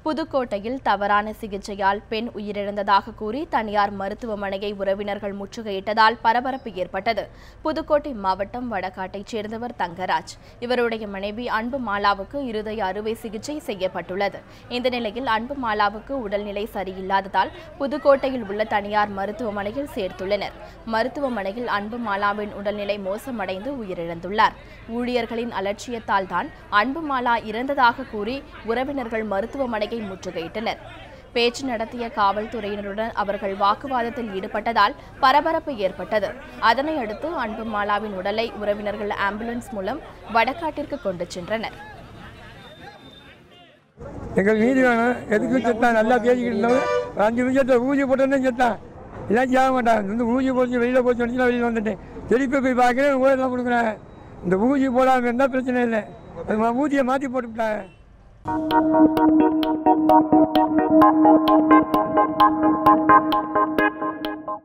புதுக்கோட்டையில் தவறான சிகிச்சையால் பெண் உயிரிழந்ததாக கூறி தனியார் மருத்துவமனையை உறவினர்கள் முற்றுகையிட்டதால் பரபரப்பு ஏற்பட்டது புதுக்கோட்டை மாவட்டம் வடகாட்டைச் சேர்ந்தவர் தங்கராஜ் இவருடைய மனைவி அன்பு மாலாவுக்கு இருதய அறுவை சிகிச்சை செய்யப்பட்டுள்ளது இந்த நிலையில் அன்பு மாலாவுக்கு உடல்நிலை சரியில்லாததால் புதுக்கோட்டையில் உள்ள தனியார் மருத்துவமனையில் சேர்த்துள்ளனர் மருத்துவமனையில் அன்பு மாலாவின் உடல்நிலை மோசமடைந்து உயிரிழந்துள்ளார் ஊழியர்களின் அலட்சியத்தால் தான் அன்பு மாலா இறந்ததாக கூறி உறவினர்கள் மருத்துவமனையை முற்றுகையிட்டனர் பேச்சு நடத்திய காவல்துறையினருடன் அவர்கள் வாக்குவாதத்தில் ஈடுபட்டதால் பரபரப்பு ஏற்பட்டது அதனை அடுத்து அன்பு மாலாவின் உடலை உறவினர்கள் ஆம்புலன்ஸ் மூலம் வடக்காட்டிற்கு கொண்டு சென்றனர் எங்களுக்கு நீதி வேணும் எதுக்கு செத்தான் நல்லா பேசிக்கிட்டு இருந்தவன் ஒரு அஞ்சு நிமிஷத்தில் ஊசி போட்டோன்னே செத்தான் எல்லாம் செய்ய மாட்டான் இந்த ஊசி போச்சு வெளியில் போச்சு நான் வெளியில் வந்துட்டேன் திருப்பி போய் பார்க்குறேன் ஊரெல்லாம் கொடுக்குறேன் இந்த ஊசி போடாமல் இருந்தால் பிரச்சனை இல்லை அது மா- ஊசியை மாற்றி போட்டுவிட்டாங்க